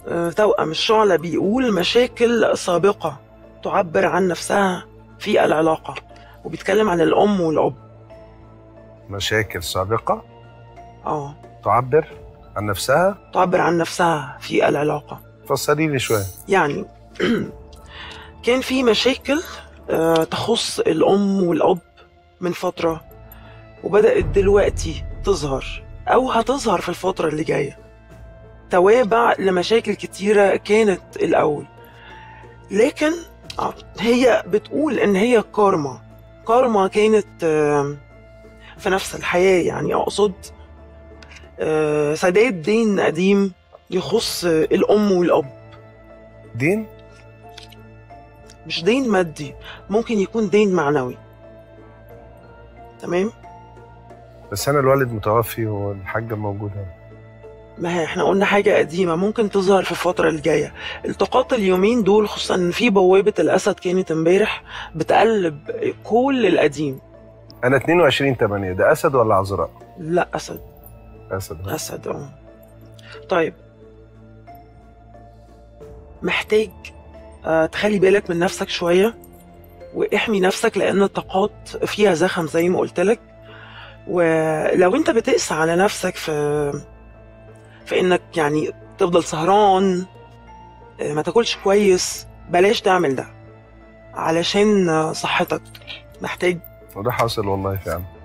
آه، توأم الشعلة بيقول مشاكل سابقة تعبر عن نفسها في العلاقة وبيتكلم عن الأم والأب مشاكل سابقة اه تعبر عن نفسها تعبر عن نفسها في العلاقة فسري لي شوية يعني كان في مشاكل آه، تخص الأم والأب من فترة وبدأت دلوقتي تظهر أو هتظهر في الفترة اللي جاية توابع لمشاكل كتيرة كانت الأول لكن آه، هي بتقول إن هي كارما كارما كانت آه، في نفس الحياة يعني أقصد آه، سداد دين قديم يخص الأم والأب دين مش دين مادي ممكن يكون دين معنوي تمام بس أنا الوالد متوفي والحاجة موجودة ما هي احنا قلنا حاجة قديمة ممكن تظهر في الفترة الجاية التقاط اليومين دول خصوصا ان في بوابة الأسد كانت امبارح بتقلب كل القديم أنا 22 8 ده أسد ولا عذراء؟ لا أسد أسد ها؟ أسد اه طيب محتاج آه، تخلي بالك من نفسك شوية واحمي نفسك لأن الطاقات فيها زخم زي ما قلت لك ولو انت بتقسى على نفسك في في انك يعني تفضل سهران آه، ما تاكلش كويس بلاش تعمل ده علشان آه، صحتك محتاج وده حاصل والله فعلا